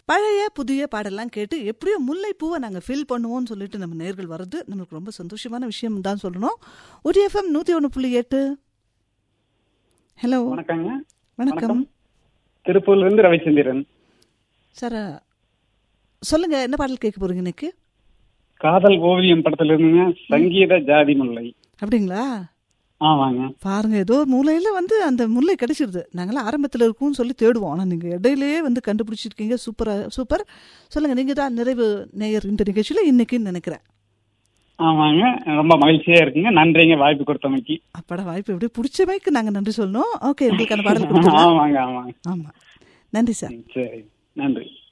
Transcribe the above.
பழைய புதிய பாடெல்லாம் கேட்டு எப்படியோ முல்லைப்பூவை நாங்கள் ஃபில் பண்ணுவோம்னு சொல்லிட்டு நம்ம நேர்கள் வர்றது நம்மளுக்கு ரொம்ப சந்தோஷமான விஷயம் தான் சொல்லணும் ஒரு எஃப்எம் நூற்றி ஒன்று புள்ளி எட்டு ஹலோ வணக்கங்க வணக்கம் திருப்பூர்ல இருந்து ரவிச்சந்திரன் சார் சொல்லுங்க என்ன பாடல் கேட்க போறீங்க இன்னைக்கு காதல் ஓவியம் படத்துல இருந்துங்க சங்கீத ஜாதி முல்லை அப்படிங்களா ஆமாங்க பாருங்க ஏதோ ஒரு மூலையில வந்து அந்த முல்லை கிடைச்சிருது நாங்களாம் ஆரம்பத்தில் இருக்கும்னு சொல்லி தேடுவோம் ஆனால் நீங்கள் இடையிலேயே வந்து கண்டுபிடிச்சிருக்கீங்க சூப்பரா சூப்பர் சொல்லுங்க நீங்க தான் நிறைவு நேயர் இந்த நிகழ்ச்சியில் இன்னைக்குன்னு நினைக்கிறேன் ஆமாங்க ரொம்ப மகிழ்ச்சியா இருக்குங்க நன்றிங்க வாய்ப்பு கொடுத்தமைக்கு அப்படா வாய்ப்பு எப்படி பிடிச்சவைக்கு நாங்கள் நன்றி சொல்லணும் ஓகே உங்களுக்கான பாடல் கொடுத்துருவோம் ஆமாங்க ஆமாங்க ஆமாம் நன்றி சார் சரி நன்றி